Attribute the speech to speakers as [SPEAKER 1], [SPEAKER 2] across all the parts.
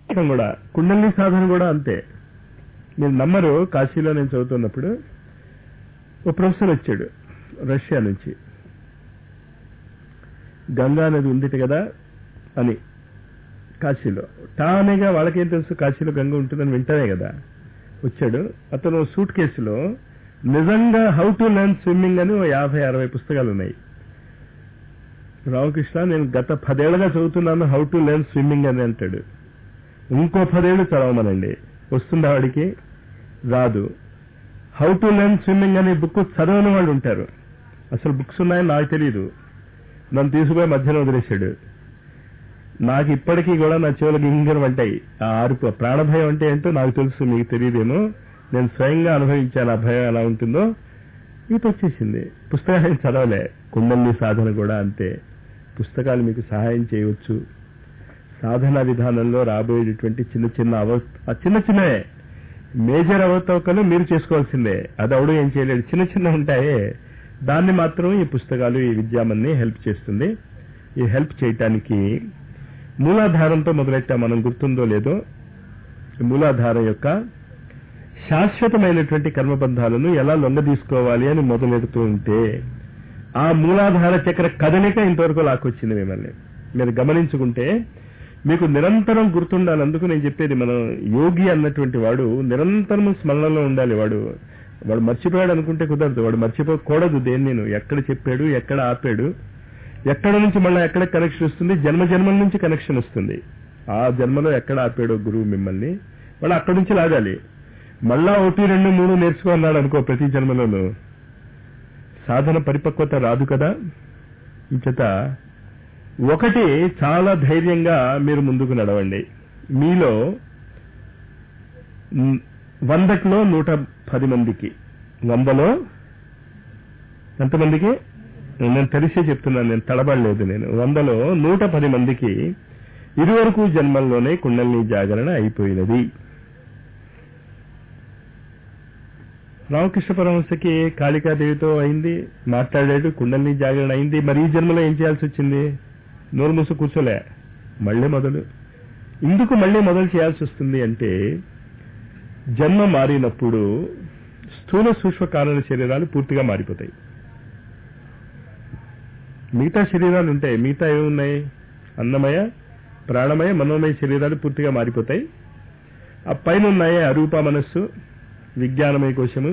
[SPEAKER 1] చేయడం కూడా కుండలి సాధన కూడా అంతే మీరు నమ్మరు కాశీలో నేను చదువుతున్నప్పుడు ఓ ప్రొఫెసర్ వచ్చాడు రష్యా నుంచి గంగా నది ఉందిట కదా అని కాశీలో టానేగా వాళ్ళకేం తెలుసు కాశీలో గంగ ఉంటుందని వింటానే కదా వచ్చాడు అతను సూట్ కేసులో నిజంగా హౌ టు లెర్న్ స్విమ్మింగ్ అని ఓ యాభై అరవై పుస్తకాలు ఉన్నాయి రామకృష్ణ నేను గత పదేళ్లుగా చదువుతున్నాను హౌ టు లెర్న్ స్విమ్మింగ్ అని అంటాడు ఇంకో పదేళ్లు చదవమనండి వస్తుందా వాడికి రాదు హౌ టు లెర్న్ స్విమ్మింగ్ అనే బుక్ చదవని వాళ్ళు ఉంటారు అసలు బుక్స్ ఉన్నాయని నాకు తెలియదు నన్ను తీసుకుపోయి మధ్యలో వదిలేశాడు నాకు ఇప్పటికీ కూడా నా చెవులు గింగిరం అంటాయి ఆ ఆరుపు ప్రాణభయం అంటే ఏంటో నాకు తెలుసు మీకు తెలియదేమో నేను స్వయంగా అనుభవించాను ఆ భయం ఎలా ఉంటుందో ఈత వచ్చేసింది పుస్తకాలు చదవలే కుండలి సాధన కూడా అంతే పుస్తకాలు మీకు సహాయం చేయవచ్చు సాధన విధానంలో రాబోయేటటువంటి చిన్న చిన్న అవ ఆ చిన్న చిన్నవే మేజర్ అవతవకలు మీరు చేసుకోవాల్సిందే అది అవడు ఏం చేయలేడు చిన్న చిన్న ఉంటాయే దాన్ని మాత్రం ఈ పుస్తకాలు ఈ విద్యామన్ని హెల్ప్ చేస్తుంది ఈ హెల్ప్ చేయటానికి మూలాధారంతో మొదలెట్టా మనం గుర్తుందో లేదో ఈ మూలాధారం యొక్క శాశ్వతమైనటువంటి కర్మబంధాలను ఎలా లొంగదీసుకోవాలి అని మొదలెడుతూ ఉంటే ఆ మూలాధార చక్ర కదలిక ఇంతవరకు లాక్కొచ్చింది మిమ్మల్ని మీరు గమనించుకుంటే మీకు నిరంతరం గుర్తుండాలి అందుకు నేను చెప్పేది మనం యోగి అన్నటువంటి వాడు నిరంతరం స్మరణలో ఉండాలి వాడు వాడు మర్చిపోయాడు అనుకుంటే కుదరదు వాడు మర్చిపోకూడదు దేన్ని నేను ఎక్కడ చెప్పాడు ఎక్కడ ఆపాడు ఎక్కడ నుంచి మళ్ళీ ఎక్కడ కనెక్షన్ వస్తుంది జన్మ జన్మల నుంచి కనెక్షన్ వస్తుంది ఆ జన్మలో ఎక్కడ ఆపాడో గురువు మిమ్మల్ని వాడు అక్కడి నుంచి లాగాలి మళ్ళా ఒకటి రెండు మూడు నేర్చుకున్నాడు అనుకో ప్రతి జన్మలోనూ సాధన పరిపక్వత రాదు కదా ఇంచేత ఒకటి చాలా ధైర్యంగా మీరు ముందుకు నడవండి మీలో మ్, వందట్లో నూట పది మందికి వందలో ఎంతమందికి నేను తెలిసే చెప్తున్నాను నేను తడబడలేదు నేను వందలో నూట పది మందికి ఇరువరకు జన్మల్లోనే కుండలిని జాగరణ అయిపోయినది రామకృష్ణ పరమహంసకి కాళికాదేవితో అయింది మాట్లాడాడు కుండలిని జాగరణ అయింది మరి ఈ జన్మలో ఏం చేయాల్సి వచ్చింది నోరు మూసు కూర్చోలే మళ్ళీ మొదలు ఇందుకు మళ్ళీ మొదలు చేయాల్సి వస్తుంది అంటే జన్మ మారినప్పుడు స్థూల సూక్ష్మ కారణ శరీరాలు పూర్తిగా మారిపోతాయి మిగతా శరీరాలు ఉంటాయి మిగతా ఏమున్నాయి అన్నమయ ప్రాణమయ మనోమయ శరీరాలు పూర్తిగా మారిపోతాయి ఆ పైన ఉన్నాయే అరూప మనస్సు విజ్ఞానమయ కోశము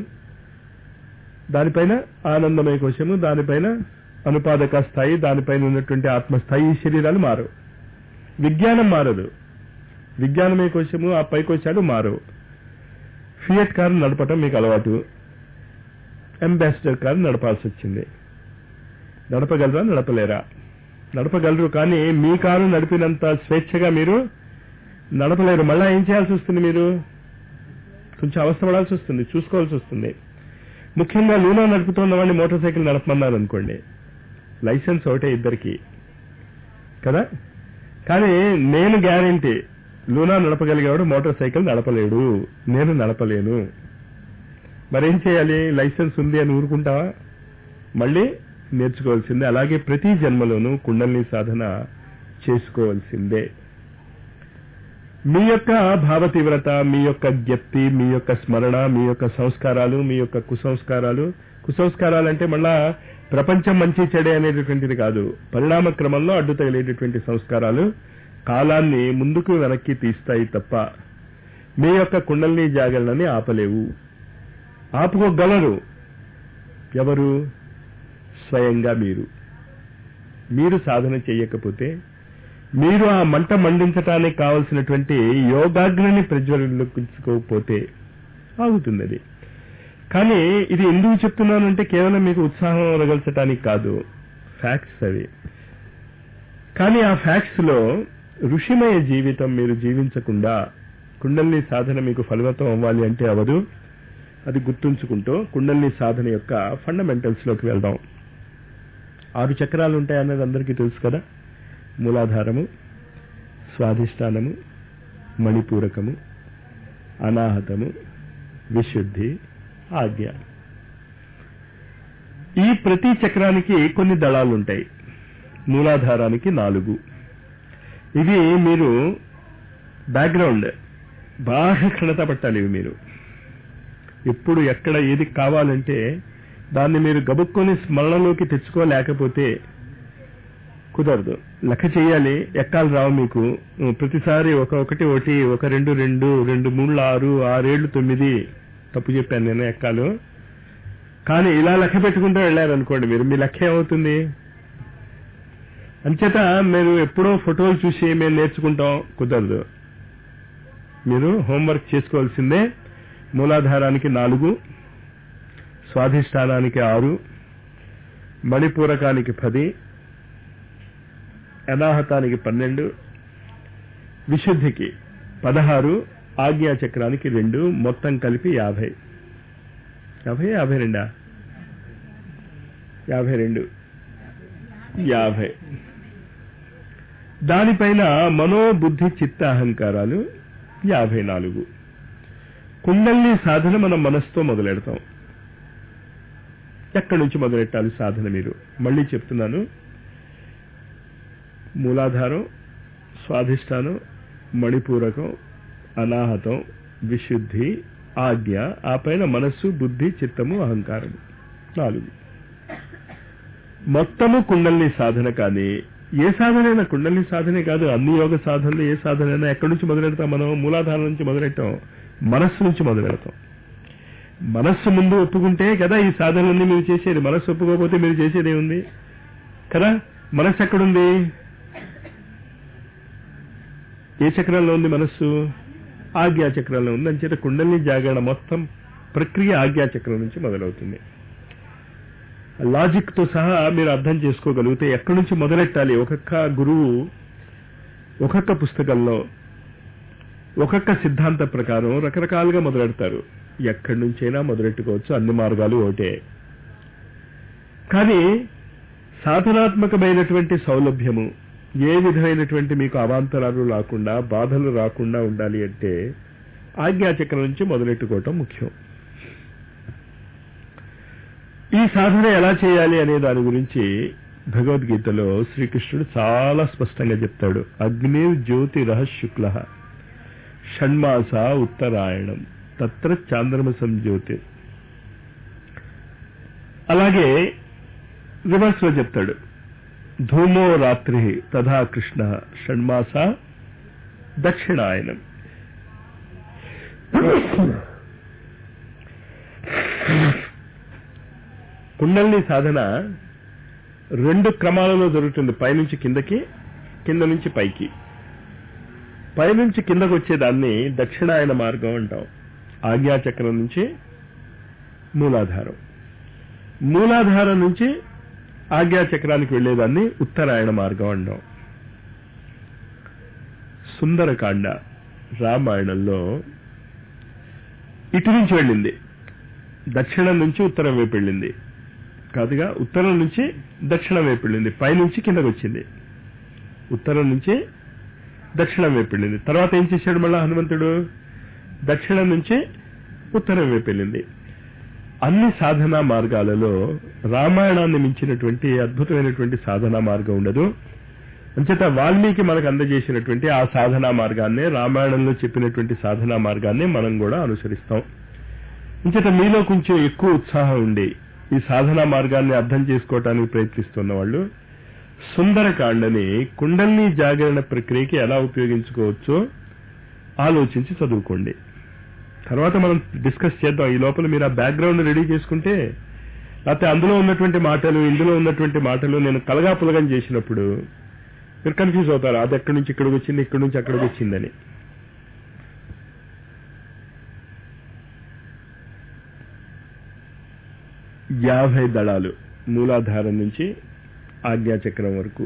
[SPEAKER 1] దానిపైన ఆనందమయ కోశము దానిపైన అనుపాదక స్థాయి దానిపైన ఉన్నటువంటి ఆత్మస్థాయి ఈ శరీరాలు మారవు విజ్ఞానం మారదు విజ్ఞానమయ కోశము ఆ పై కోశాలు మారవు ఫియట్ కారు నడపటం మీకు అలవాటు అంబాసిడర్ కారు నడపాల్సి వచ్చింది నడపగలరా నడపలేరా నడపగలరు కానీ మీ కారు నడిపినంత స్వేచ్ఛగా మీరు నడపలేరు మళ్ళా ఏం చేయాల్సి వస్తుంది మీరు కొంచెం అవస్థపడాల్సి వస్తుంది చూసుకోవాల్సి వస్తుంది ముఖ్యంగా లూనా నడుపుతున్న వాడిని మోటార్ సైకిల్ నడపమన్నారు అనుకోండి లైసెన్స్ ఒకటే ఇద్దరికి కదా కానీ నేను గ్యారంటీ లూనా నడపగలిగేవాడు మోటార్ సైకిల్ నడపలేడు నేను నడపలేను మరేం చేయాలి లైసెన్స్ ఉంది అని ఊరుకుంటావా మళ్ళీ నేర్చుకోవాల్సిందే అలాగే ప్రతి జన్మలోనూ కుండలిని సాధన చేసుకోవాల్సిందే మీ యొక్క భావ తీవ్రత మీ యొక్క జ్ఞప్తి మీ యొక్క స్మరణ మీ యొక్క సంస్కారాలు మీ యొక్క కుసంస్కారాలు కుసంస్కారాలు అంటే మళ్ళా ప్రపంచం మంచి చెడే అనేటటువంటిది కాదు పరిణామ క్రమంలో అడ్డు తగిలేటటువంటి సంస్కారాలు కాలాన్ని ముందుకు వెనక్కి తీస్తాయి తప్ప మీ యొక్క కుండలిని జాగరణని ఆపలేవు ఆపుకోగలరు ఎవరు స్వయంగా మీరు మీరు సాధన చేయకపోతే మీరు ఆ మంట మండించటానికి కావలసినటువంటి యోగాగ్నిని ప్రజ్వలించుకోకపోతే ఆగుతుంది అది కానీ ఇది ఎందుకు చెప్తున్నానంటే కేవలం మీకు ఉత్సాహం రగల్చటానికి కాదు ఫ్యాక్ట్స్ అవి కానీ ఆ ఫ్యాక్ట్స్ లో ఋషిమయ జీవితం మీరు జీవించకుండా కుండలిని సాధన మీకు ఫలవతం అవ్వాలి అంటే అవదు అది గుర్తుంచుకుంటూ కుండలిని సాధన యొక్క ఫండమెంటల్స్ లోకి వెళ్దాం ఆరు చక్రాలు ఉంటాయన్నది అందరికీ తెలుసు కదా మూలాధారము స్వాధిష్టానము మణిపూరకము అనాహతము విశుద్ధి ఆజ్ఞ ఈ ప్రతి చక్రానికి కొన్ని దళాలు ఉంటాయి మూలాధారానికి నాలుగు ఇవి మీరు బ్యాక్గ్రౌండ్ బాగా క్షణత పట్టాలి ఇవి మీరు ఎప్పుడు ఎక్కడ ఏది కావాలంటే దాన్ని మీరు గబుక్కొని స్మరణలోకి తెచ్చుకోలేకపోతే కుదరదు లెక్క చేయాలి ఎక్కాలు రావు మీకు ప్రతిసారి ఒక ఒకటి ఒకటి ఒక రెండు రెండు రెండు మూడు ఆరు ఆరేళ్లు తొమ్మిది తప్పు చెప్పాను నేను ఎక్కాలు కానీ ఇలా లెక్క పెట్టుకుంటూ వెళ్ళారనుకోండి మీరు మీ లెక్క ఏమవుతుంది అంచేత మీరు ఎప్పుడో ఫోటోలు చూసి మేము నేర్చుకుంటాం కుదరదు మీరు హోంవర్క్ చేసుకోవాల్సిందే మూలాధారానికి నాలుగు స్వాధిష్టానానికి ఆరు మణిపూరకానికి పది అనాహతానికి పన్నెండు విశుద్ధికి పదహారు ఆజ్ఞాచక్రానికి రెండు మొత్తం కలిపి యాభై యాభై యాభై రెండా యాభై రెండు యాభై దానిపైన మనోబుద్ధి చిత్త అహంకారాలు యాభై నాలుగు కుండల్ని సాధన మనం మనసుతో మొదలెడతాం ఎక్కడి నుంచి మొదలెట్టాలి సాధన మీరు మళ్ళీ చెప్తున్నాను మూలాధారం స్వాధిష్టానం మణిపూరకం అనాహతం విశుద్ధి ఆజ్ఞ ఆ పైన మనస్సు బుద్ధి చిత్తము అహంకారము నాలుగు మొత్తము కుండల్ని సాధన కానీ ఏ సాధనైనా కుండల్ని సాధనే కాదు అన్ని యోగ సాధనలు ఏ సాధనైనా ఎక్కడి నుంచి మొదలెడతాం మనం మూలాధారం నుంచి మొదలెట్టాం మనస్సు నుంచి మొదలెడతాం మనస్సు ముందు ఒప్పుకుంటే కదా ఈ సాధనలన్నీ మీరు చేసేది మనస్సు ఒప్పుకోకపోతే మీరు చేసేది ఏముంది కదా మనస్సు ఎక్కడుంది ఏ చక్రంలో ఉంది మనస్సు ఆజ్ఞా చక్రంలో ఉంది అంచేత కుండలిని జాగరణ మొత్తం ప్రక్రియ ఆజ్ఞా చక్రం నుంచి మొదలవుతుంది లాజిక్ తో సహా మీరు అర్థం చేసుకోగలిగితే ఎక్కడి నుంచి మొదలెట్టాలి ఒక్కొక్క గురువు ఒక్కొక్క పుస్తకంలో ఒక్కొక్క సిద్ధాంత ప్రకారం రకరకాలుగా మొదలెడతారు ఎక్కడి నుంచైనా మొదలెట్టుకోవచ్చు అన్ని మార్గాలు ఒకటే కానీ సాధనాత్మకమైనటువంటి సౌలభ్యము ఏ విధమైనటువంటి మీకు అవాంతరాలు రాకుండా బాధలు రాకుండా ఉండాలి అంటే ఆజ్ఞాచక్రం నుంచి మొదలెట్టుకోవటం ముఖ్యం ఈ సాధన ఎలా చేయాలి అనే దాని గురించి భగవద్గీతలో శ్రీకృష్ణుడు చాలా స్పష్టంగా చెప్తాడు అగ్ని జ్యోతి శుక్ల షణ్మాస ఉత్తరాయణం తత్ర చాంద్రమసం జ్యోతి అలాగే రివర్స్ లో చెప్తాడు ధూమో రాత్రి తథా కృష్ణ షణ్మాస దక్షిణాయనం కుండల్ని సాధన రెండు క్రమాలలో జరుగుతుంది పైనుంచి కిందకి కింద నుంచి పైకి పైనుంచి కిందకు వచ్చేదాన్ని దక్షిణాయన మార్గం అంటాం ఆజ్ఞాచక్రం నుంచి మూలాధారం మూలాధారం నుంచి ఆజ్ఞాచక్రానికి వెళ్లేదాన్ని ఉత్తరాయణ మార్గం అంటాం సుందరకాండ రామాయణంలో ఇటు నుంచి వెళ్ళింది దక్షిణం నుంచి ఉత్తరం వైపు వెళ్ళింది కాదుగా ఉత్తరం నుంచి దక్షిణం వైపు వెళ్ళింది పైనుంచి కిందకు వచ్చింది ఉత్తరం నుంచి దక్షిణం వైపు వెళ్ళింది తర్వాత ఏం చేశాడు మళ్ళా హనుమంతుడు దక్షిణం నుంచి ఉత్తరం వైపు వెళ్ళింది అన్ని సాధనా మార్గాలలో రామాయణాన్ని మించినటువంటి అద్భుతమైనటువంటి సాధనా మార్గం ఉండదు అంచేత వాల్మీకి మనకు అందజేసినటువంటి ఆ సాధనా మార్గాన్నే రామాయణంలో చెప్పినటువంటి సాధనా మార్గాన్ని మనం కూడా అనుసరిస్తాం అంచేత మీలో కొంచెం ఎక్కువ ఉత్సాహం ఉండి ఈ సాధనా మార్గాన్ని అర్థం చేసుకోవటానికి ప్రయత్నిస్తున్న వాళ్ళు సుందరకాండని కుండల్ని జాగరణ ప్రక్రియకి ఎలా ఉపయోగించుకోవచ్చో ఆలోచించి చదువుకోండి తర్వాత మనం డిస్కస్ చేద్దాం ఈ లోపల మీరు ఆ బ్యాక్గ్రౌండ్ రెడీ చేసుకుంటే లేకపోతే అందులో ఉన్నటువంటి మాటలు ఇందులో ఉన్నటువంటి మాటలు నేను కలగా పులగం చేసినప్పుడు మీరు కన్ఫ్యూజ్ అవుతారు అది ఎక్కడి నుంచి ఇక్కడికి వచ్చింది ఇక్కడి నుంచి అక్కడికి వచ్చిందని యాభై దళాలు మూలాధారం నుంచి ఆజ్ఞాచక్రం వరకు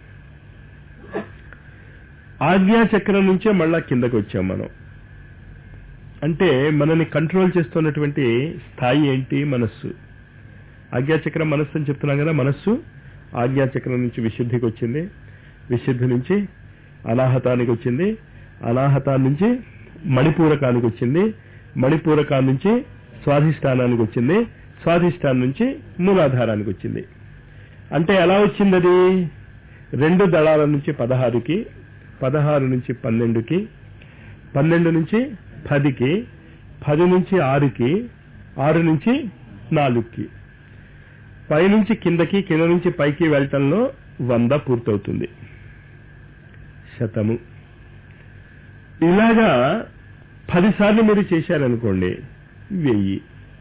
[SPEAKER 1] ఆజ్ఞాచక్రం నుంచే మళ్ళా కిందకు వచ్చాం మనం అంటే మనని కంట్రోల్ చేస్తున్నటువంటి స్థాయి ఏంటి మనస్సు ఆజ్ఞాచక్రం మనస్సు అని చెప్తున్నాం కదా మనస్సు ఆజ్ఞాచక్రం నుంచి విశుద్ధికి వచ్చింది విశుద్ధి నుంచి అనాహతానికి వచ్చింది అనాహతాన్ని నుంచి మణిపూరకానికి వచ్చింది మణిపూరకా నుంచి స్వాధిష్టానానికి వచ్చింది స్వాధిష్టానం నుంచి మూలాధారానికి వచ్చింది అంటే ఎలా వచ్చింది అది రెండు దళాల నుంచి పదహారుకి పదహారు నుంచి పన్నెండుకి పన్నెండు నుంచి పదికి పది నుంచి ఆరుకి ఆరు నుంచి నాలుగుకి పైనుంచి కిందకి కింద నుంచి పైకి వెళ్ళటంలో వంద పూర్తవుతుంది శతము ఇలాగా పదిసార్లు మీరు చేశారనుకోండి వెయ్యి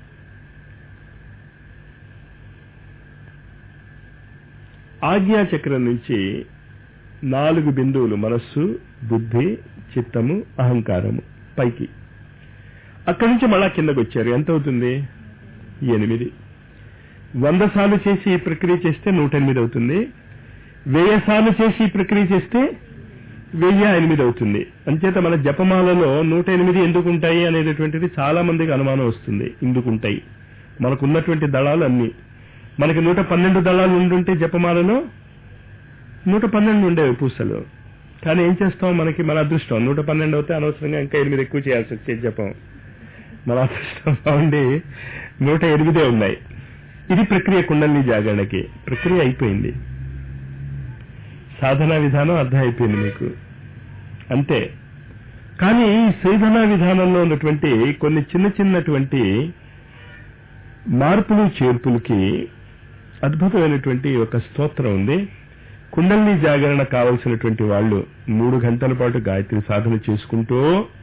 [SPEAKER 1] ఆజ్ఞాచక్రం నుంచి నాలుగు బిందువులు మనస్సు బుద్ధి చిత్తము అహంకారము పైకి అక్కడి నుంచి మళ్ళా కిందకు వచ్చారు ఎంత అవుతుంది ఎనిమిది వంద సార్లు చేసి ఈ ప్రక్రియ చేస్తే నూట ఎనిమిది అవుతుంది వెయ్యి సార్లు చేసి ఈ ప్రక్రియ చేస్తే వెయ్యి ఎనిమిది అవుతుంది అంచేత మన జపమాలలో నూట ఎనిమిది ఎందుకు ఉంటాయి అనేటటువంటిది చాలా మందికి అనుమానం వస్తుంది ఎందుకు ఉంటాయి మనకు ఉన్నటువంటి దళాలు అన్ని మనకి నూట పన్నెండు దళాలు ఉండుంటే జపమాలలో నూట పన్నెండు ఉండేవి పూసలు కానీ ఏం చేస్తాం మనకి మన అదృష్టం నూట పన్నెండు అవుతే అనవసరంగా ఇంకా ఎనిమిది ఎక్కువ చేయాల్సి వచ్చేది జపం మన అదృష్టం బాగుండి నూట ఎనిమిదే ఉన్నాయి ఇది ప్రక్రియ కుండలిని జాగరణకి ప్రక్రియ అయిపోయింది సాధనా విధానం అర్థం అయిపోయింది మీకు అంతే కానీ ఈ సాధనా విధానంలో ఉన్నటువంటి కొన్ని చిన్న చిన్నటువంటి మార్పులు చేర్పులకి అద్భుతమైనటువంటి ఒక స్తోత్రం ఉంది కుండలిని జాగరణ కావలసినటువంటి వాళ్ళు మూడు గంటల పాటు గాయత్రి సాధన చేసుకుంటూ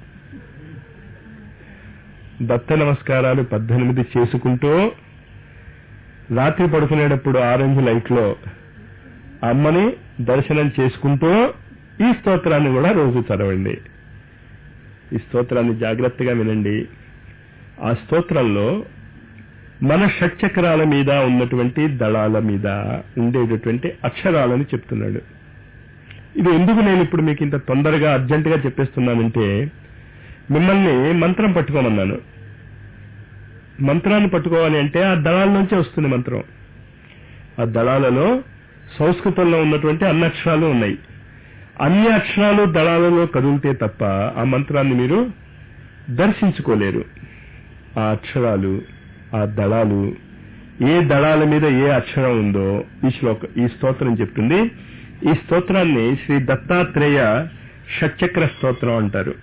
[SPEAKER 1] దత్త నమస్కారాలు పద్దెనిమిది చేసుకుంటూ రాత్రి పడుకునేటప్పుడు ఆరెంజ్ లైట్ లో అమ్మని దర్శనం చేసుకుంటూ ఈ స్తోత్రాన్ని కూడా రోజు చదవండి ఈ స్తోత్రాన్ని జాగ్రత్తగా వినండి ఆ స్తోత్రంలో మన షట్చక్రాల మీద ఉన్నటువంటి దళాల మీద ఉండేటటువంటి అక్షరాలను చెప్తున్నాడు ఇది ఎందుకు నేను ఇప్పుడు మీకు ఇంత తొందరగా అర్జెంటుగా చెప్పేస్తున్నానంటే మిమ్మల్ని మంత్రం పట్టుకోమన్నాను మంత్రాన్ని పట్టుకోవాలి అంటే ఆ దళాల నుంచే వస్తుంది మంత్రం ఆ దళాలలో సంస్కృతంలో ఉన్నటువంటి అన్ని అక్షరాలు ఉన్నాయి అన్ని అక్షరాలు దళాలలో కదులితే తప్ప ఆ మంత్రాన్ని మీరు దర్శించుకోలేరు ఆ అక్షరాలు ఆ దళాలు ఏ దళాల మీద ఏ అక్షరం ఉందో ఈ శ్లోక ఈ స్తోత్రం చెప్తుంది ఈ స్తోత్రాన్ని శ్రీ దత్తాత్రేయ షట్చక్ర స్తోత్రం అంటారు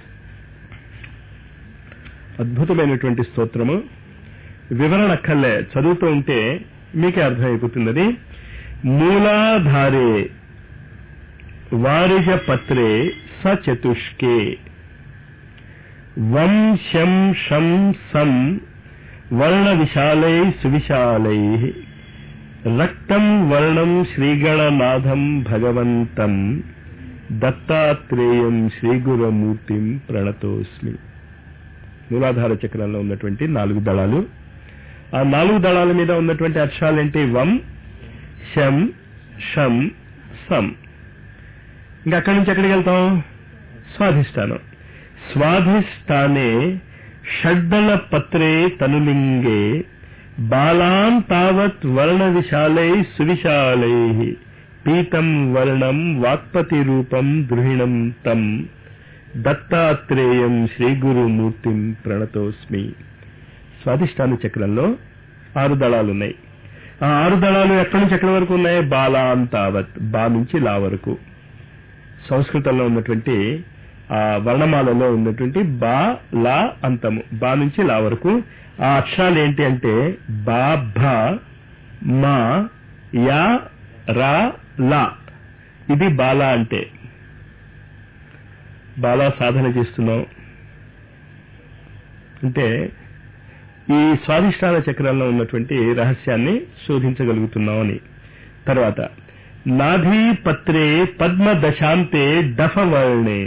[SPEAKER 1] అద్భుతమైనటువంటి స్తోత్రము వివరణ అక్కర్లే చదువుతూ ఉంటే మీకే అర్థమైపోతున్నది మూలాధారే వారిజ పత్రే సచతుష్కే వం శం షం సం వర్ణ విశాలై సువిశాలై రక్తం వర్ణం శ్రీగణనాథం భగవంతం దత్తాత్రేయం శ్రీగురమూర్తిం ప్రణతోస్మి మూలాధార చక్రంలో ఉన్నటువంటి నాలుగు దళాలు ఆ నాలుగు దళాల మీద ఉన్నటువంటి అక్షరాలేంటి వం శం షం సం ఇంకా అక్కడి నుంచి ఎక్కడికి వెళ్తాం స్వాధిష్టానం స్వాధిష్టానే షడ్దళ పత్రే తనులింగే బాలాం తావత్ వర్ణ విశాలై సువిశాలై పీతం వర్ణం వాత్పతి రూపం ద్రుహిణం తం దత్తాత్రేయం శ్రీగురుమూర్తిం ప్రణతోస్మి స్వాధిష్టాన చక్రంలో ఆరు దళాలున్నాయి ఆ ఆరు దళాలు ఎక్కడి నుంచి ఎక్కడి వరకు ఉన్నాయి బాలాం తావత్ బా నుంచి లా వరకు సంస్కృతంలో ఉన్నటువంటి ఆ వర్ణమాలలో ఉన్నటువంటి బా లా అంతము బా నుంచి లా వరకు ఆ అక్షరాలు ఏంటి అంటే బా భ మా యా రా లా ఇది బాలా అంటే బాలా సాధన చేస్తున్నాం అంటే ఈ స్వాధిష్టాన చక్రంలో ఉన్నటువంటి రహస్యాన్ని శోధించగలుగుతున్నాం అని తర్వాత నాభీ పత్రే పద్మ దశాంతే డఫవర్ణే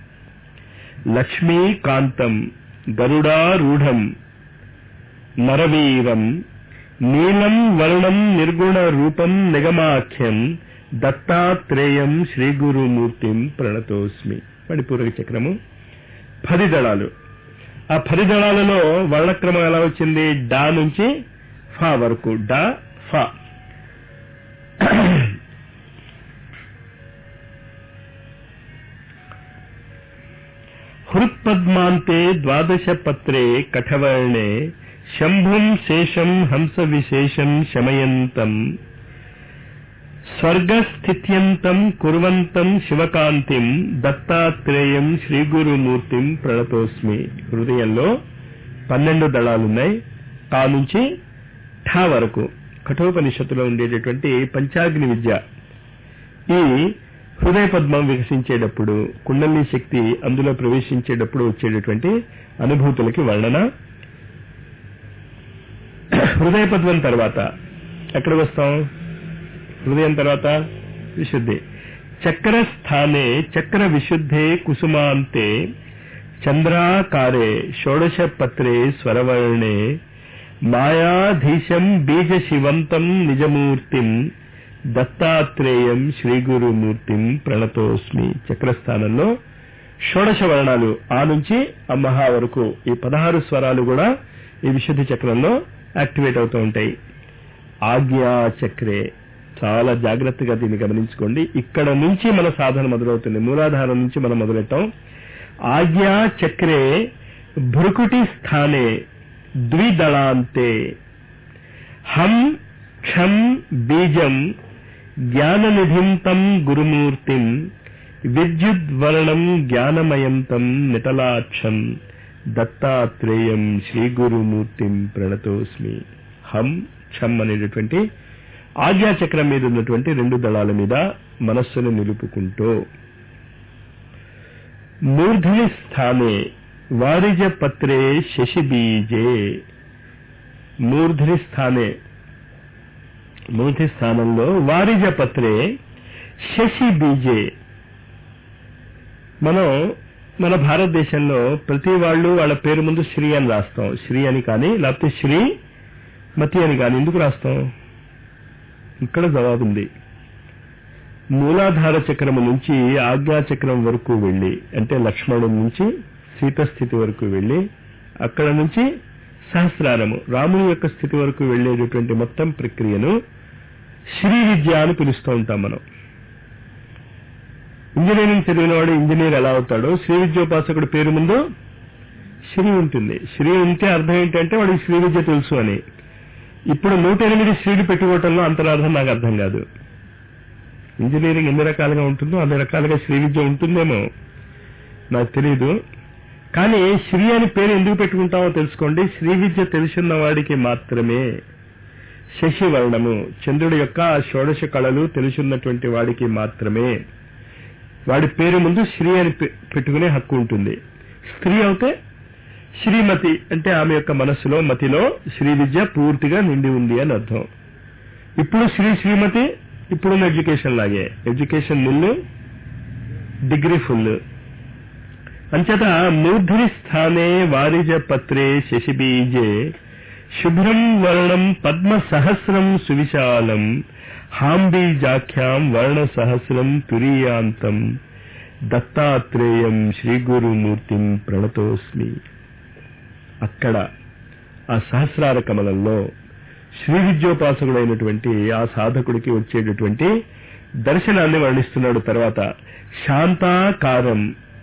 [SPEAKER 1] లక్ష్మీకాంతం గరుడారూఢం నరవీరం నీలం వర్ణం నిర్గుణ రూపం నిగమాఖ్యం దత్తాత్రేయం శ్రీగురుమూర్తిం ప్రణతోస్మి మణిపూరక చక్రము పది దళాలు ఆ పది దళాలలో వర్ణక్రమం ఎలా వచ్చింది డా నుంచి ఫా వరకు డా ఫా హృత్పద్మాంతే ద్వాదశ పత్రే కఠవర్ణే శంభుం శేషం హంస విశేషం శమయంతం స్వర్గస్థిత్యంతం కుర్వంతం శివకాంతిం దత్తాత్రేయం శ్రీగురుమూర్తిం ప్రణతోస్మి హృదయంలో పన్నెండు దళాలున్నాయి కా నుంచి ఠా వరకు కఠోపనిషత్తులో ఉండేటటువంటి పంచాగ్ని విద్య ఈ హృదయ పద్మం వికసించేటప్పుడు కుండలి శక్తి అందులో ప్రవేశించేటప్పుడు వచ్చేటటువంటి అనుభూతులకి వర్ణన హృదయ పద్మం తర్వాత ఎక్కడికి వస్తాం హృదయం తర్వాత విశుద్ధి చక్ర స్థానే చక్ర విశుద్ధే కుసుమాంతే చంద్రాకారే షోడశ పత్రే స్వరవర్ణే మాయాధీశం బీజ శివంతం నిజమూర్తిం దత్తాత్రేయం శ్రీగురుమూర్తిం ప్రణతోస్మి చక్రస్థానంలో షోడశ వర్ణాలు ఆ నుంచి అమ్మహా వరకు ఈ పదహారు స్వరాలు కూడా ఈ విశుద్ధి చక్రంలో యాక్టివేట్ అవుతూ ఉంటాయి ఆజ్ఞా చక్రే చాలా జాగ్రత్తగా దీన్ని గమనించుకోండి ఇక్కడ నుంచి మన సాధన మొదలవుతుంది మూలాధారం నుంచి మనం మొదలెట్టాం ఆజ్ఞా చక్రే భృకుటి స్థానే ద్విదళాంతే హం క్షం బీజం జ్ఞాననిధిం తం గురుమూర్తిం విద్యుద్వర్ణం జ్ఞానమయంతం నిటలాక్షం దత్తాత్రేయం శ్రీగురుమూర్తిం ప్రణతోస్మి హం క్షం అనేటటువంటి ఆజ్ఞాచక్రం మీద ఉన్నటువంటి రెండు దళాల మీద మనస్సును నిలుపుకుంటూ మూర్ధని స్థానే వారిజ పత్రే శశిబీజే మూర్ధని స్థానే మూర్ధి స్థానంలో వారిజ పత్రే శశి బీజే మనం మన భారతదేశంలో ప్రతి వాళ్ళు వాళ్ళ పేరు ముందు శ్రీ అని రాస్తాం శ్రీ అని కానీ లేకపోతే శ్రీ మతి అని కానీ ఎందుకు రాస్తాం ఇక్కడ జవాబుంది మూలాధార చక్రము నుంచి ఆజ్ఞా చక్రం వరకు వెళ్ళి అంటే లక్ష్మణుడి నుంచి సీత స్థితి వరకు వెళ్ళి అక్కడ నుంచి సహస్రారము రాముని యొక్క స్థితి వరకు వెళ్ళేటటువంటి మొత్తం ప్రక్రియను శ్రీ విద్య అని పిలుస్తూ ఉంటాం మనం ఇంజనీరింగ్ చదివిన వాడు ఇంజనీర్ ఎలా అవుతాడో శ్రీ విద్యోపాసకుడి పేరు ముందు శ్రీ ఉంటుంది శ్రీ ఉంటే అర్థం ఏంటంటే వాడికి శ్రీ విద్య తెలుసు అని ఇప్పుడు నూట ఎనిమిది శ్రీలు పెట్టుకోవటంలో అంతరార్థం నాకు అర్థం కాదు ఇంజనీరింగ్ ఎన్ని రకాలుగా ఉంటుందో అన్ని రకాలుగా శ్రీ విద్య ఉంటుందేమో నాకు తెలియదు కానీ శ్రీ అని పేరు ఎందుకు పెట్టుకుంటామో తెలుసుకోండి శ్రీ విద్య తెలుసున్న వాడికి మాత్రమే శశివర్ణము చంద్రుడి యొక్క షోడశ కళలు తెలుసున్నటువంటి వాడికి మాత్రమే వాడి పేరు ముందు శ్రీ అని పెట్టుకునే హక్కు ఉంటుంది స్త్రీ అయితే శ్రీమతి అంటే ఆమె యొక్క మనస్సులో మతిలో శ్రీ విద్య పూర్తిగా నిండి ఉంది అని అర్థం ఇప్పుడు శ్రీ శ్రీమతి ఇప్పుడున్న ఎడ్యుకేషన్ లాగే ఎడ్యుకేషన్ నిల్లు డిగ్రీ ఫుల్ అంచేత మూర్ధని స్థానే వారిజ పత్రే శశిబీజే శుభ్రం వర్ణం పద్మ సహస్రం సువిశాలం హాంబీజాఖ్యాం వర్ణ సహస్రం తురీయాంతం దత్తాత్రేయం శ్రీగురుమూర్తిం ప్రణతోస్మి అక్కడ ఆ సహస్రార కమలంలో శ్రీ విద్యోపాసకుడైనటువంటి ఆ సాధకుడికి వచ్చేటటువంటి దర్శనాన్ని వర్ణిస్తున్నాడు తర్వాత శాంతాకారం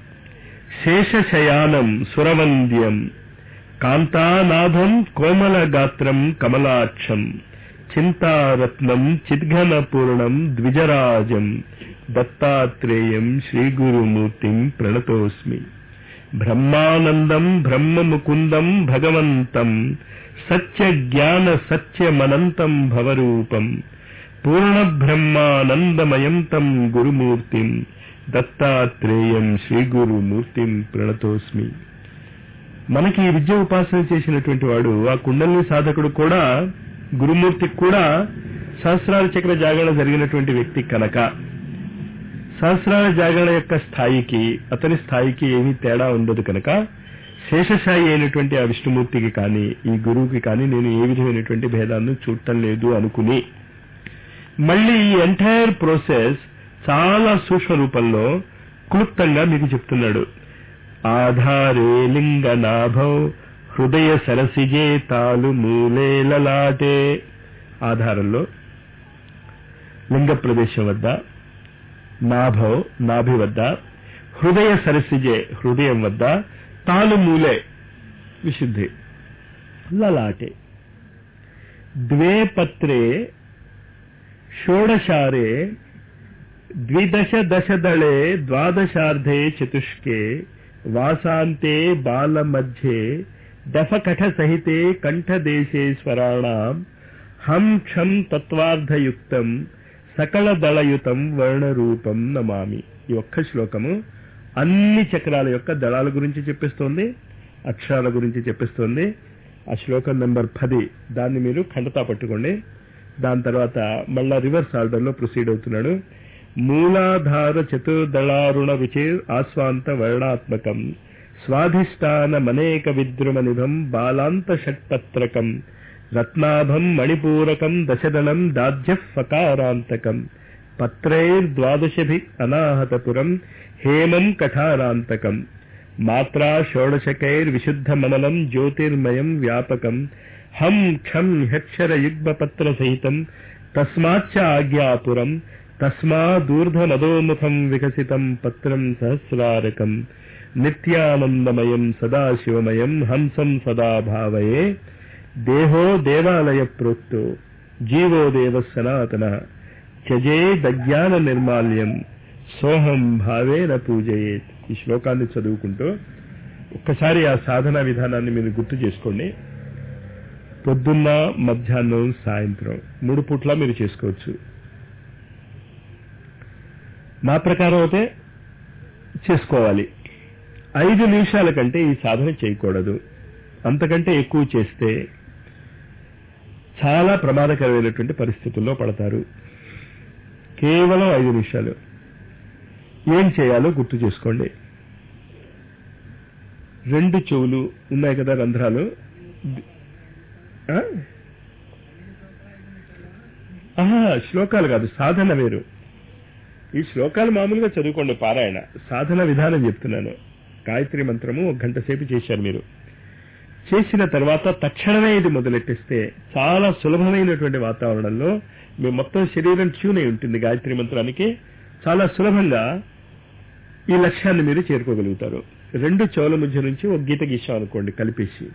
[SPEAKER 1] శేషశయానం సురవంద్యం కాంతానాథం కోమల గాత్రం కమలాక్షం చింతారత్నం చిద్ఘన పూర్ణం ద్విజరాజం దత్తాత్రేయం శ్రీగురుమూర్తిం ప్రణతోస్మి బ్రహ్మానందం బ్రహ్మముకుందం భగవంతం సత్య జ్ఞాన సత్యమనంతం భవరూపం పూర్ణ బ్రహ్మానందమయం తం గురుమూర్తిం దత్తాత్రేయం శ్రీగురుమూర్తిం ప్రణతోస్మి మనకి ఈ విద్య ఉపాసన చేసినటువంటి వాడు ఆ కుండలిని సాధకుడు కూడా గురుమూర్తికి కూడా సహస్రాల చక్ర జాగరణ జరిగినటువంటి వ్యక్తి కనుక సహస్రాల జాగరణ యొక్క స్థాయికి అతని స్థాయికి ఏమీ తేడా ఉండదు కనుక శేషశాయి అయినటువంటి ఆ విష్ణుమూర్తికి కానీ ఈ గురువుకి కానీ నేను ఏ విధమైనటువంటి భేదాన్ని చూడటం లేదు అనుకుని మళ్ళీ ఈ ఎంటైర్ ప్రోసెస్ చాలా సూక్ష్మ రూపంలో క్లుప్తంగా మీకు చెప్తున్నాడు ఆధారే లింగ నాభౌ హృదయ సరసిజే తాలు మూలే లలాటే ఆధారంలో లింగ ప్రదేశం వద్ద నాభౌ నాభి వద్ద హృదయ సరసిజే హృదయం వద్ద తాలు మూలే విశుద్ధి లలాటే ద్వే పత్రే షోడశారే ద్విదశ దశదళే ద్వాదశార్ధే చతుష్కే వాసాంతే బాల మధ్యే దఫకఠ సహితే కంఠదేశే స్వరాణం హం క్షం తత్వార్థయుక్తం సకల దళయుతం వర్ణరూపం నమామి ఈ ఒక్క శ్లోకము అన్ని చక్రాల యొక్క దళాల గురించి చెప్పిస్తోంది అక్షరాల గురించి చెప్పిస్తోంది ఆ శ్లోకం నెంబర్ పది దాన్ని మీరు ఖండతా పట్టుకోండి దాని తర్వాత మళ్ళా రివర్స్ ఆర్డర్ లో ప్రొసీడ్ అవుతున్నాడు మూలాధార చతుర్దళారుణ రుచిర్ ఆస్వాంత వర్ణాత్మకం స్వాధిష్టాన మనేక విద్రుమనిభం బాలాంత షట్పత్రకం రత్నాభం మణిపూరకం దశదళం దాధ్య ఫకారాంతకం పత్రైర్ద్వాదశభి అనాహతపురం హేమం కఠారాంతకం మాత్రా షోడశకైర్విశుద్ధమనలం జ్యోతిర్మయం వ్యాపకం హం క్షం హ్యక్షర యుగ్మపత్ర సహితం తస్మాచ్చ ఆజ్ఞాపురం తస్మాదూర్ధమదోముఖం వికసితం పత్రం సహస్రారకం నిత్యానందమయం సదాశివమయం హంసం సదా భావయే దేహో దేవాలయ ప్రోక్తో జీవో దేవ సనాతన త్యజే దజ్ఞాన నిర్మాల్యం సోహం భావేన పూజయేత్ ఈ శ్లోకాన్ని చదువుకుంటూ ఒక్కసారి ఆ సాధన విధానాన్ని మీరు గుర్తు చేసుకోండి పొద్దున్న మధ్యాహ్నం సాయంత్రం మూడు పూట్ల మీరు చేసుకోవచ్చు నా ప్రకారం అయితే చేసుకోవాలి ఐదు నిమిషాల కంటే ఈ సాధన చేయకూడదు అంతకంటే ఎక్కువ చేస్తే చాలా ప్రమాదకరమైనటువంటి పరిస్థితుల్లో పడతారు కేవలం ఐదు నిమిషాలు ఏం చేయాలో గుర్తు చేసుకోండి రెండు చెవులు ఉన్నాయి కదా రంధ్రాలు ఆ? ఆహా శ్లోకాలు కాదు సాధన వేరు ఈ శ్లోకాలు మామూలుగా చదువుకోండి పారాయణ సాధన విధానం చెప్తున్నాను గాయత్రి మంత్రము ఒక గంట సేపు చేశారు మీరు చేసిన తర్వాత తక్షణమే ఇది మొదలెట్టేస్తే చాలా సులభమైనటువంటి వాతావరణంలో మీ మొత్తం శరీరం ట్యూన్ అయి ఉంటుంది గాయత్రి మంత్రానికి చాలా సులభంగా ఈ లక్ష్యాన్ని మీరు చేరుకోగలుగుతారు రెండు చెవుల మధ్య నుంచి ఒక గీత గీసాం అనుకోండి కలిపేసి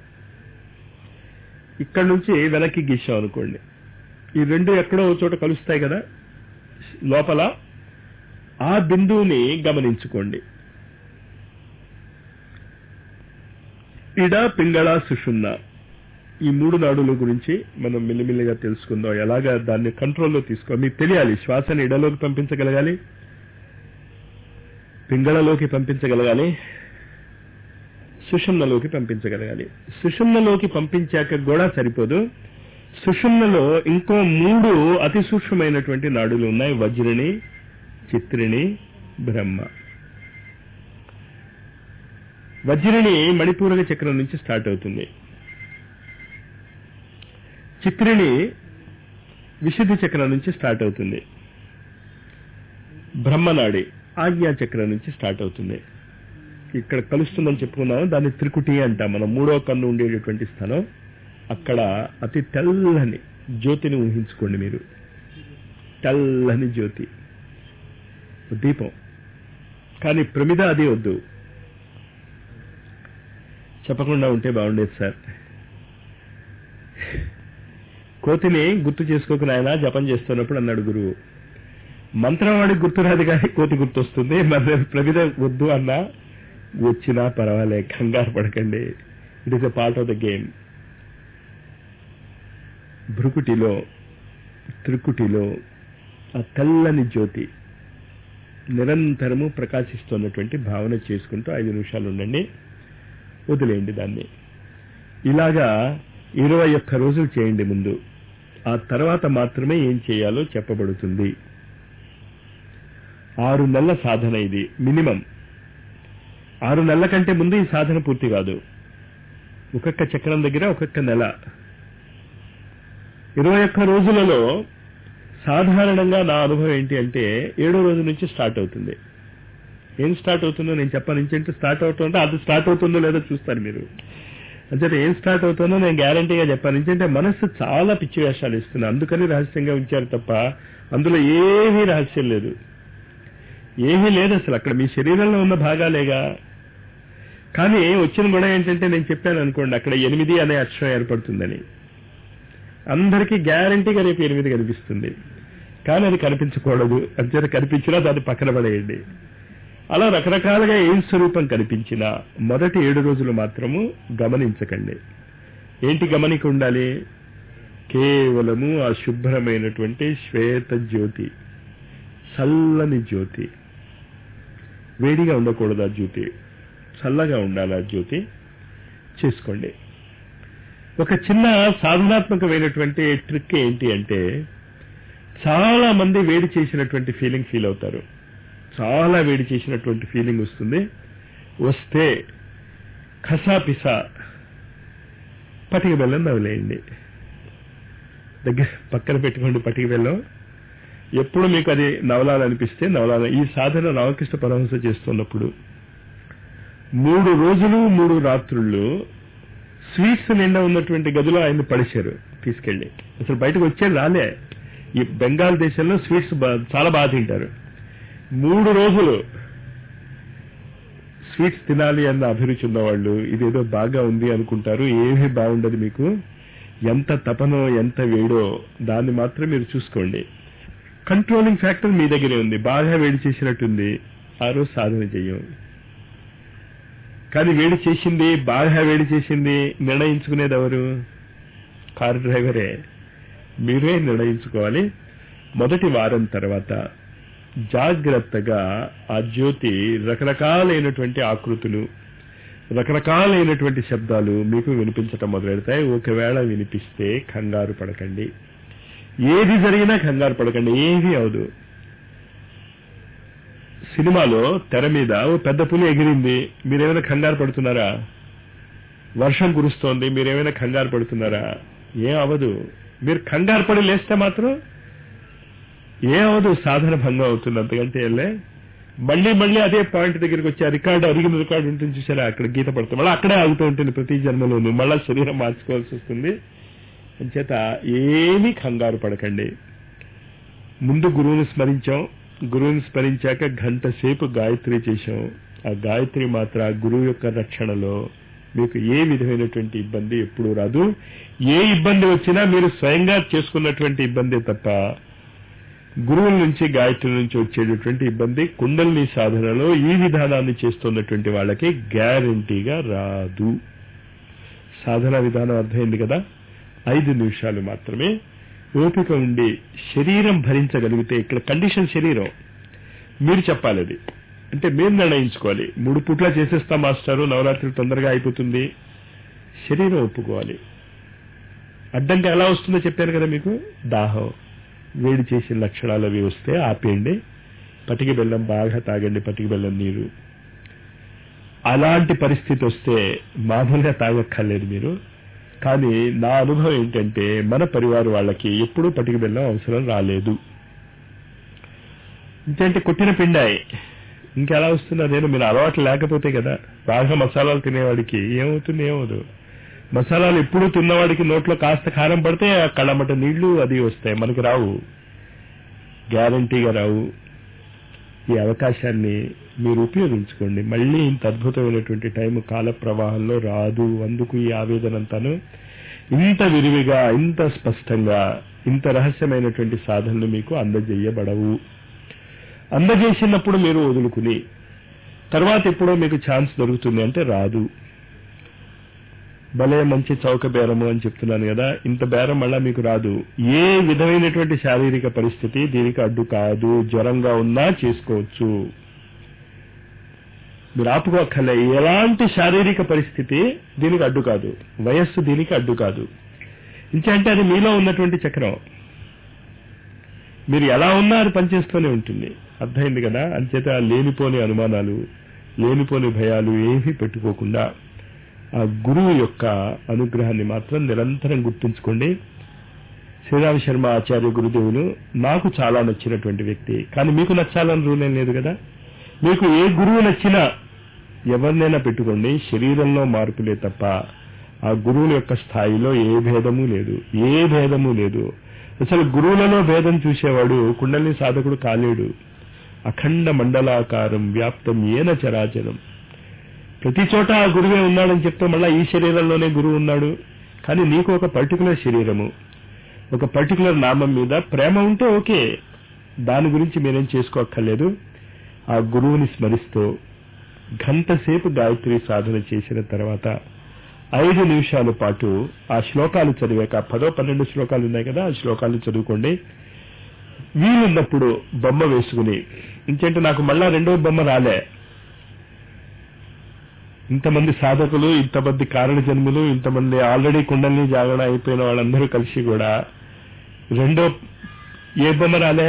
[SPEAKER 1] ఇక్కడ నుంచి వెనక్కి గీసాం అనుకోండి ఈ రెండు ఎక్కడో ఒక చోట కలుస్తాయి కదా లోపల ఆ బిందువుని గమనించుకోండి ఇడ పింగళ సుషుమ్న ఈ మూడు నాడుల గురించి మనం మిల్లిమిల్లిగా తెలుసుకుందాం ఎలాగా దాన్ని కంట్రోల్లో తీసుకో మీకు తెలియాలి శ్వాసని ఇడలోకి పంపించగలగాలి పింగళలోకి పంపించగలగాలి సుషుమ్నలోకి పంపించగలగాలి సుషుమ్నలోకి పంపించాక కూడా సరిపోదు సుషుమ్నలో ఇంకో మూడు అతి సూక్ష్మమైనటువంటి నాడులు ఉన్నాయి వజ్రిని చిత్రిని బ్రహ్మ వజ్రిని మణిపూరక చక్రం నుంచి స్టార్ట్ అవుతుంది చిత్రిని విశుద్ధి చక్రం నుంచి స్టార్ట్ అవుతుంది బ్రహ్మనాడి ఆజ్ఞా చక్రం నుంచి స్టార్ట్ అవుతుంది ఇక్కడ కలుస్తుందని చెప్పుకున్నాము దాన్ని త్రికుటి అంటాం మనం మూడో కన్ను ఉండేటటువంటి స్థలం అక్కడ అతి తెల్లని జ్యోతిని ఊహించుకోండి మీరు తెల్లని జ్యోతి దీపం కానీ ప్రమిద అది వద్దు చెప్పకుండా ఉంటే బాగుండేది సార్ కోతిని గుర్తు చేసుకోక నాయన జపం చేస్తున్నప్పుడు అన్నాడు గురువు మంత్రం వాడికి గుర్తురాదు కానీ కోతి గుర్తొస్తుంది మరి ప్రమిద వద్దు అన్నా వచ్చినా పర్వాలే కంగారు పడకండి it is a part of the game భృకుటిలో త్రికుటిలో ఆ తెల్లని జ్యోతి నిరంతరము ప్రకాశిస్తున్నటువంటి భావన చేసుకుంటూ ఐదు నిమిషాలు ఉండండి వదిలేయండి దాన్ని ఇలాగా ఇరవై ఒక్క రోజులు చేయండి ముందు ఆ తర్వాత మాత్రమే ఏం చేయాలో చెప్పబడుతుంది ఆరు నెలల సాధన ఇది మినిమం ఆరు నెలల కంటే ముందు ఈ సాధన పూర్తి కాదు ఒక్కొక్క చక్రం దగ్గర ఒక్కొక్క నెల ఇరవై ఒక్క రోజులలో సాధారణంగా నా అనుభవం ఏంటి అంటే ఏడో రోజు నుంచి స్టార్ట్ అవుతుంది ఏం స్టార్ట్ అవుతుందో నేను చెప్పాను ఇంకేంటి స్టార్ట్ అవుతుందో అది స్టార్ట్ అవుతుందో లేదో చూస్తారు మీరు అంటే ఏం స్టార్ట్ అవుతుందో నేను గ్యారంటీగా చెప్పాను ఎందుకంటే మనస్సు చాలా పిచ్చి వేషాలు ఇస్తుంది అందుకని రహస్యంగా ఉంచారు తప్ప అందులో ఏమీ రహస్యం లేదు ఏమీ లేదు అసలు అక్కడ మీ శరీరంలో ఉన్న భాగాలేగా కానీ వచ్చిన కూడా ఏంటంటే నేను చెప్పాను అనుకోండి అక్కడ ఎనిమిది అనే అక్షరం ఏర్పడుతుందని అందరికీ గ్యారంటీగా రేపు ఎనిమిది కనిపిస్తుంది కానీ అది కనిపించకూడదు అంచేత కనిపించినా దాన్ని పక్కన పడేయండి అలా రకరకాలుగా ఏం స్వరూపం కనిపించినా మొదటి ఏడు రోజులు మాత్రము గమనించకండి ఏంటి గమనిక ఉండాలి కేవలము ఆ శుభ్రమైనటువంటి శ్వేత జ్యోతి చల్లని జ్యోతి వేడిగా ఉండకూడదు ఆ జ్యోతి చల్లగా ఉండాలి ఆ జ్యోతి చేసుకోండి ఒక చిన్న సాధనాత్మకమైనటువంటి ట్రిక్ ఏంటి అంటే చాలా మంది వేడి చేసినటువంటి ఫీలింగ్ ఫీల్ అవుతారు చాలా వేడి చేసినటువంటి ఫీలింగ్ వస్తుంది వస్తే ఖసాపిసా పటిక బెల్లం నవ్వులేయండి దగ్గర పక్కన పెట్టుకోండి పటిక బెల్లం ఎప్పుడు మీకు అది నవలాలనిపిస్తే నవలాల ఈ సాధన రామకృష్ణ పరమహంస చేస్తున్నప్పుడు మూడు రోజులు మూడు రాత్రుళ్ళు స్వీట్స్ నిండా ఉన్నటువంటి గదిలో ఆయన పడిచారు తీసుకెళ్లి అసలు బయటకు వచ్చేది రాలే ఈ బెంగాల్ దేశంలో స్వీట్స్ బా- చాలా బాగా తింటారు మూడు రోజులు స్వీట్స్ తినాలి అన్న అభిరుచి ఉన్నవాళ్ళు ఇదేదో బాగా ఉంది అనుకుంటారు ఏమీ బాగుండదు మీకు ఎంత తపనో ఎంత వేడో దాన్ని మాత్రం మీరు చూసుకోండి కంట్రోలింగ్ ఫ్యాక్టర్ మీ దగ్గరే ఉంది బాగా వేడి చేసినట్టుంది ఆ రోజు సాధన చెయ్యం కానీ వేడి చేసింది బాగా వేడి చేసింది నిర్ణయించుకునేది ఎవరు కారు డ్రైవరే మీరే నిర్ణయించుకోవాలి మొదటి వారం తర్వాత జాగ్రత్తగా ఆ జ్యోతి రకరకాలైనటువంటి ఆకృతులు రకరకాలైనటువంటి శబ్దాలు మీకు వినిపించటం మొదలెడతాయి ఒకవేళ వినిపిస్తే కంగారు పడకండి ఏది జరిగినా కంగారు పడకండి ఏమీ అవదు సినిమాలో తెర మీద ఓ పెద్ద పులి ఎగిరింది మీరేమైనా కంగారు పడుతున్నారా వర్షం కురుస్తోంది మీరేమైనా కంగారు పడుతున్నారా ఏం అవదు మీరు కంగారు పడి లేస్తే మాత్రం ఏం అవదు సాధన భంగం అవుతుంది అంతకంటే వెళ్ళే మళ్ళీ మళ్ళీ అదే పాయింట్ దగ్గరికి వచ్చి ఆ రికార్డు అరిగిన రికార్డు ఉంటుంది చూసారా అక్కడ గీత పడుతుంది మళ్ళీ అక్కడే ఆగుతూ ఉంటుంది ప్రతి జన్మలోనూ మళ్ళీ శరీరం మార్చుకోవాల్సి వస్తుంది అంచేత ఏమీ కంగారు పడకండి ముందు గురువుని స్మరించాం గురువుని స్మరించాక గంట సేపు గాయత్రి చేశాం ఆ గాయత్రి మాత్ర ఆ గురువు యొక్క రక్షణలో మీకు ఏ విధమైనటువంటి ఇబ్బంది ఎప్పుడూ రాదు ఏ ఇబ్బంది వచ్చినా మీరు స్వయంగా చేసుకున్నటువంటి ఇబ్బంది తప్ప గురువుల నుంచి గాయత్రి నుంచి వచ్చేటటువంటి ఇబ్బంది కుండలిని సాధనలో ఈ విధానాన్ని చేస్తున్నటువంటి వాళ్ళకి గ్యారంటీగా రాదు సాధన విధానం అర్థమైంది కదా ఐదు నిమిషాలు మాత్రమే ఓపిక ఉండి శరీరం భరించగలిగితే ఇక్కడ కండిషన్ శరీరం మీరు చెప్పాలి అది అంటే మీరు నిర్ణయించుకోవాలి మూడు పూట్ల చేసేస్తాం మాస్టారు నవరాత్రి తొందరగా అయిపోతుంది శరీరం ఒప్పుకోవాలి అడ్డంగా ఎలా వస్తుందో చెప్పాను కదా మీకు దాహం వేడి చేసిన లక్షణాలు అవి వస్తే ఆపేయండి పటికి బెల్లం బాగా తాగండి పటికి బెల్లం నీరు అలాంటి పరిస్థితి వస్తే మామూలుగా తాగక్కర్లేదు మీరు కానీ నా అనుభవం ఏంటంటే మన పరివార వాళ్ళకి ఎప్పుడూ పటికి బెల్లం అవసరం రాలేదు ఇంకంటే కొట్టిన పిండాయి ఇంకెలా వస్తుంది అదేదో మీరు అలవాటు లేకపోతే కదా బాగా మసాలాలు తినేవాడికి ఏమవుతుంది ఏమవుదు మసాలాలు ఎప్పుడు తిన్నవాడికి నోట్లో కాస్త కారం పడితే ఆ కళ్ళమట నీళ్లు అది వస్తాయి మనకి రావు గ్యారంటీగా రావు ఈ అవకాశాన్ని మీరు ఉపయోగించుకోండి మళ్ళీ ఇంత అద్భుతమైనటువంటి టైం కాల ప్రవాహంలో రాదు అందుకు ఈ ఆవేదన అంతాను ఇంత విరివిగా ఇంత స్పష్టంగా ఇంత రహస్యమైనటువంటి సాధనలు మీకు అందజేయబడవు అందజేసినప్పుడు మీరు వదులుకుని తర్వాత ఎప్పుడో మీకు ఛాన్స్ దొరుకుతుంది అంటే రాదు భలే మంచి చౌక బేరము అని చెప్తున్నాను కదా ఇంత బేరం మళ్ళా మీకు రాదు ఏ విధమైనటువంటి శారీరక పరిస్థితి దీనికి అడ్డు కాదు జ్వరంగా ఉన్నా చేసుకోవచ్చు మీరు ఆపుకోక్కర్లే ఎలాంటి శారీరక పరిస్థితి దీనికి అడ్డు కాదు వయస్సు దీనికి అడ్డు కాదు ఇంకంటే అది మీలో ఉన్నటువంటి చక్రం మీరు ఎలా ఉన్నా అది పనిచేస్తూనే ఉంటుంది అర్థమైంది కదా అంచేత లేనిపోని అనుమానాలు లేనిపోని భయాలు ఏమీ పెట్టుకోకుండా ఆ గురువు యొక్క అనుగ్రహాన్ని మాత్రం నిరంతరం గుర్తుంచుకోండి శ్రీరామ శర్మ ఆచార్య గురుదేవులు నాకు చాలా నచ్చినటువంటి వ్యక్తి కానీ మీకు నచ్చాలని రూల్ ఏం లేదు కదా మీకు ఏ గురువు నచ్చినా ఎవరినైనా పెట్టుకోండి శరీరంలో మార్పులే తప్ప ఆ గురువుల యొక్క స్థాయిలో ఏ భేదము లేదు ఏ భేదము లేదు అసలు గురువులలో భేదం చూసేవాడు కుండలిని సాధకుడు కాలేడు అఖండ మండలాకారం వ్యాప్తం ఏన చరాచరం ప్రతి చోట ఆ గురువే ఉన్నాడని చెప్తే మళ్ళా ఈ శరీరంలోనే గురువు ఉన్నాడు కానీ నీకు ఒక పర్టికులర్ శరీరము ఒక పర్టికులర్ నామం మీద ప్రేమ ఉంటే ఓకే దాని గురించి మీరేం చేసుకోక్కర్లేదు ఆ గురువుని స్మరిస్తూ గంట సేపు గాయత్రి సాధన చేసిన తర్వాత ఐదు నిమిషాల పాటు ఆ శ్లోకాలు చదివాక పదో పన్నెండు శ్లోకాలు ఉన్నాయి కదా ఆ శ్లోకాలు చదువుకోండి వీలున్నప్పుడు బొమ్మ వేసుకుని ఇంకేంటి నాకు మళ్ళా రెండో బొమ్మ రాలే ఇంతమంది సాధకులు ఇంతమంది కారణ జన్ములు ఇంతమంది ఆల్రెడీ కుండల్ని జాగరణ అయిపోయిన వాళ్ళందరూ కలిసి కూడా రెండో ఏ బొమ్మ రాలే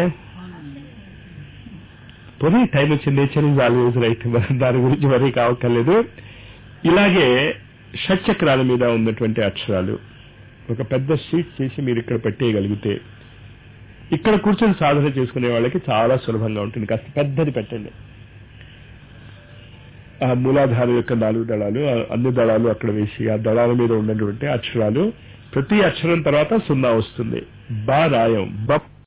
[SPEAKER 1] పోనీ టైం వచ్చింది నేచర్ ఇస్ ఆల్వేజ్ రైట్ దాని గురించి మరీ కావక్కర్లేదు ఇలాగే షట్చక్రాల మీద ఉన్నటువంటి అక్షరాలు ఒక పెద్ద షీట్ చేసి మీరు ఇక్కడ పెట్టేయగలిగితే ఇక్కడ కూర్చొని సాధన చేసుకునే వాళ్ళకి చాలా సులభంగా ఉంటుంది కాస్త పెద్దది పెట్టండి ఆ మూలాధారం యొక్క నాలుగు దళాలు ఆ అన్ని దళాలు అక్కడ వేసి ఆ దళాల మీద ఉన్నటువంటి అక్షరాలు ప్రతి అక్షరం తర్వాత సున్నా వస్తుంది బా రాయం బప్